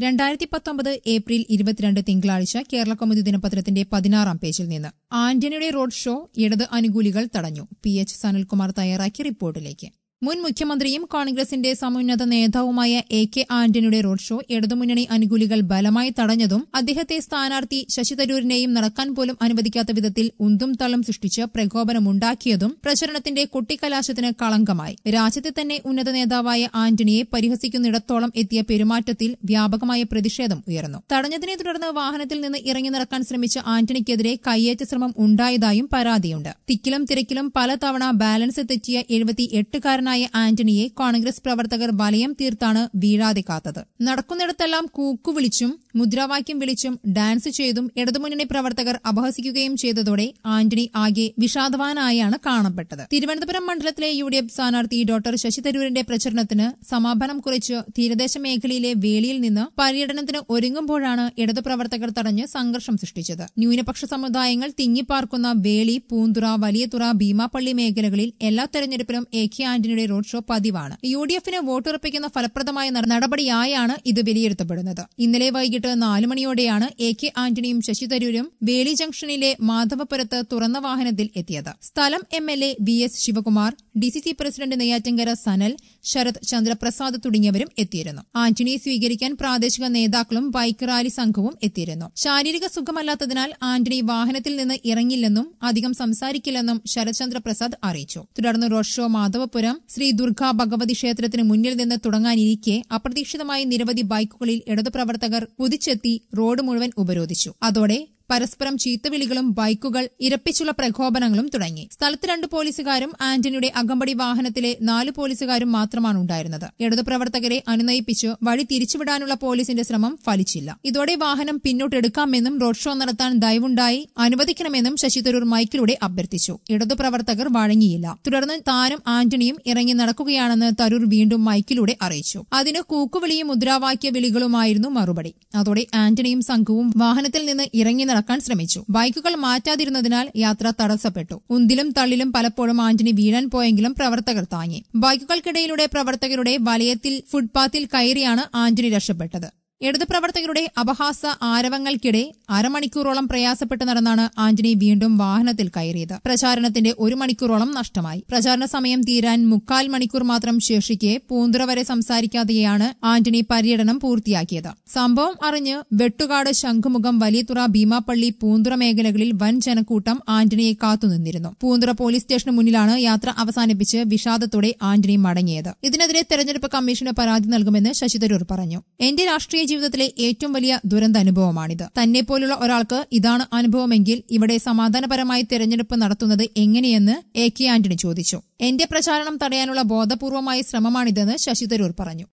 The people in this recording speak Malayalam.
രണ്ടായിരത്തി പത്തൊമ്പത് ഏപ്രിൽ ഇരുപത്തിരണ്ട് തിങ്കളാഴ്ച കേരള കൗമുദി ദിനപത്രത്തിന്റെ പതിനാറാം പേജിൽ നിന്ന് ആന്റണിയുടെ റോഡ് ഷോ ഇടത് അനുകൂലികൾ തടഞ്ഞു പി എച്ച് സനൽകുമാർ തയ്യാറാക്കിയ റിപ്പോർട്ടിലേക്ക് മുൻ മുഖ്യമന്ത്രിയും കോൺഗ്രസിന്റെ സമുന്നത നേതാവുമായ A K Antony road show ഇടതുമുന്നണി അനുകൂലികൾ ബലമായി തടഞ്ഞതും അദ്ദേഹത്തെ സ്ഥാനാർത്ഥി ശശി തരൂരിനെയും നടക്കാൻ പോലും അനുവദിക്കാത്ത വിധത്തിൽ ഉന്തും തള്ളും സൃഷ്ടിച്ച് പ്രകോപനമുണ്ടാക്കിയതും പ്രചരണത്തിന്റെ കൊട്ടിക്കലാശത്തിന് കളങ്കമായി രാജ്യത്തെ തന്നെ ഉന്നത നേതാവായ ആന്റണിയെ പരിഹസിക്കുന്നിടത്തോളം എത്തിയ പെരുമാറ്റത്തിൽ വ്യാപകമായ പ്രതിഷേധം ഉയർന്നു തടഞ്ഞതിനെ തുടർന്ന് വാഹനത്തിൽ നിന്ന് ഇറങ്ങി നടക്കാൻ ശ്രമിച്ച ആന്റണിക്കെതിരെ കയ്യേറ്റ ശ്രമം ഉണ്ടായതായും പരാതിയുണ്ട് തിക്കിലും തിരക്കിലും പലതവണ ബാലൻസ് തെറ്റിയ എഴുപത്തി എട്ടുകാരനായ ആന്റണിയെ കോൺഗ്രസ് പ്രവർത്തകർ വലയം തീർത്താണ് വീഴാതെ കാത്തത് നടക്കുന്നിടത്തെല്ലാം കൂക്കുവിളിച്ചും മുദ്രാവാക്യം വിളിച്ചും ഡാൻസ് ചെയ്തും ഇടതുമുന്നണി പ്രവർത്തകർ അപഹസിക്കുകയും ചെയ്തതോടെ ആന്റണി ആകെ വിഷാദവാനായാണ് കാണപ്പെട്ടത് തിരുവനന്തപുരം മണ്ഡലത്തിലെ യു ഡി എഫ് സ്ഥാനാർത്ഥി ഡോക്ടർ ശശി തരൂരിന്റെ പ്രചരണത്തിന് സമാപനം കുറിച്ച് തീരദേശ മേഖലയിലെ വേളിയിൽ നിന്ന് പര്യടനത്തിന് ഒരുങ്ങുമ്പോഴാണ് ഇടതു പ്രവർത്തകർ തടഞ്ഞ് സംഘർഷം സൃഷ്ടിച്ചത് ന്യൂനപക്ഷ സമുദായങ്ങൾ തിങ്ങിപ്പാർക്കുന്ന വേളി പൂന്തുറ വലിയതുറ ഭീമാപ്പള്ളി മേഖലകളിൽ എല്ലാ തെരഞ്ഞെടുപ്പിലും A K Antony road show പതിവാണ് യു ഡി എഫിന് വോട്ടുറപ്പിക്കുന്ന ഫലപ്രദമായ നട- നടപടിയായാണ് ഇത് വിലയിരുത്തപ്പെടുന്നത് ഇന്നലെ വൈകിട്ട് നാല് മണിയോടെയാണ് എ കെ ആന്റണിയും ശശി തരൂരും വേളി ജംഗ്ഷനിലെ മാധവപുരത്ത് തുറന്ന വാഹനത്തിൽ എത്തിയത് സ്ഥലം M L A V S Sivakumar D C C president Neyyattinkara Sanal Sarath Chandraprasad തുടങ്ങിയവരും എത്തിയിരുന്നു ആന്റണിയെ സ്വീകരിക്കാൻ പ്രാദേശിക നേതാക്കളും ബൈക്ക് റാലി സംഘവും എത്തിയിരുന്നു ശാരീരിക സുഖമല്ലാത്തതിനാൽ ആന്റണി വാഹനത്തിൽ നിന്ന് ഇറങ്ങില്ലെന്നും അധികം സംസാരിക്കില്ലെന്നും ശരത്ചന്ദ്ര പ്രസാദ് അറിയിച്ചു തുടർന്ന് റോഡ് ഷോ മാധവപുരം ശ്രീ ദുർഗാ ഭഗവതി ക്ഷേത്രത്തിന് മുന്നിൽ നിന്ന് തുടങ്ങാനിരിക്കെ അപ്രതീക്ഷിതമായി നിരവധി ബൈക്കുകളിൽ ഇടതുപ്രവർത്തകർ കുതിച്ചെത്തി റോഡ് മുഴുവൻ ഉപരോധിച്ചു അതോടെ പരസ്പരം ചീത്തവിളികളും ബൈക്കുകൾ ഇരപ്പിച്ചുള്ള പ്രകോപനങ്ങളും തുടങ്ങി സ്ഥലത്ത് രണ്ട് പോലീസുകാരും ആന്റണിയുടെ അകമ്പടി വാഹനത്തിലെ നാല് പോലീസുകാരും മാത്രമാണ് ഉണ്ടായിരുന്നത് ഇടതു പ്രവർത്തകരെ അനുനയിപ്പിച്ച് വഴി തിരിച്ചുവിടാനുള്ള പോലീസിന്റെ ശ്രമം ഫലിച്ചില്ല ഇതോടെ വാഹനം പിന്നോട്ടെടുക്കാമെന്നും റോഡ് ഷോ നടത്താൻ ദയവുണ്ടായി അനുവദിക്കണമെന്നും ശശി തരൂർ മൈക്കിലൂടെ അഭ്യർത്ഥിച്ചു ഇടതു പ്രവർത്തകർ വഴങ്ങിയില്ല തുടർന്ന് താനും ആന്റണിയും ഇറങ്ങി നടക്കുകയാണെന്ന് തരൂർ വീണ്ടും മൈക്കിലൂടെ അറിയിച്ചു അതിന് കൂക്കുവിളിയും മുദ്രാവാക്യ വിളികളുമായിരുന്നു മറുപടി അതോടെ ആന്റണിയും സംഘവും വാഹനത്തിൽ നിന്ന് ഇറങ്ങി നടക്കാൻ ശ്രമിച്ചു ബൈക്കുകൾ മാറ്റാതിരുന്നതിനാൽ യാത്ര തടസ്സപ്പെട്ടു ഉന്തിലും തള്ളിലും പലപ്പോഴും ആന്റണി വീഴാൻ പോയെങ്കിലും പ്രവർത്തകർ താങ്ങി ബൈക്കുകൾക്കിടയിലൂടെ പ്രവർത്തകരുടെ വലയത്തിൽ ഫുട്പാത്തിൽ കയറിയാണ് ആന്റണി രക്ഷപ്പെട്ടത് ഇടതു പ്രവർത്തകരുടെ അപഹാസ ആരവങ്ങൾക്കിടെ അരമണിക്കൂറോളം പ്രയാസപ്പെട്ട് നടന്നാണ് ആന്റണി വീണ്ടും വാഹനത്തിൽ കയറിയത് പ്രചാരണത്തിന്റെ ഒരു മണിക്കൂറോളം നഷ്ടമായി പ്രചാരണ സമയം തീരാൻ മുക്കാൽ മണിക്കൂർ മാത്രം ശേഷിക്കെ പൂന്തുറ വരെ സംസാരിക്കാതെയാണ് ആന്റണി പര്യടനം പൂർത്തിയാക്കിയത് സംഭവം അറിഞ്ഞ് വെട്ടുകാട് ശംഖുമുഖം വലിയതുറ ഭീമാപ്പള്ളി പൂന്തുറ മേഖലകളിൽ വൻ ജനക്കൂട്ടം ആന്റണിയെ കാത്തുനിന്നിരുന്നു പൂന്തുറ പോലീസ് സ്റ്റേഷന് മുന്നിലാണ് യാത്ര അവസാനിപ്പിച്ച് വിഷാദത്തോടെ ആന്റണി മടങ്ങിയത് ഇതിനെതിരെ തെരഞ്ഞെടുപ്പ് കമ്മീഷന് പരാതി നൽകുമെന്ന് ശശി തരൂർ പറഞ്ഞു എന്റെ രാഷ്ട്രീയ ജീവിതത്തിലെ ഏറ്റവും വലിയ ദുരന്ത അനുഭവമാണിത് തന്നെ പോലുള്ള ഒരാൾക്ക് ഇതാണ് അനുഭവമെങ്കിൽ ഇവിടെ സമാധാനപരമായി തെരഞ്ഞെടുപ്പ് നടത്തുന്നത് എങ്ങനെയെന്ന് എ കെ ആന്റണി ചോദിച്ചു എന്റെ പ്രചാരണം തടയാനുള്ള ബോധപൂർവമായ ശ്രമമാണിതെന്ന് ശശി തരൂർ പറഞ്ഞു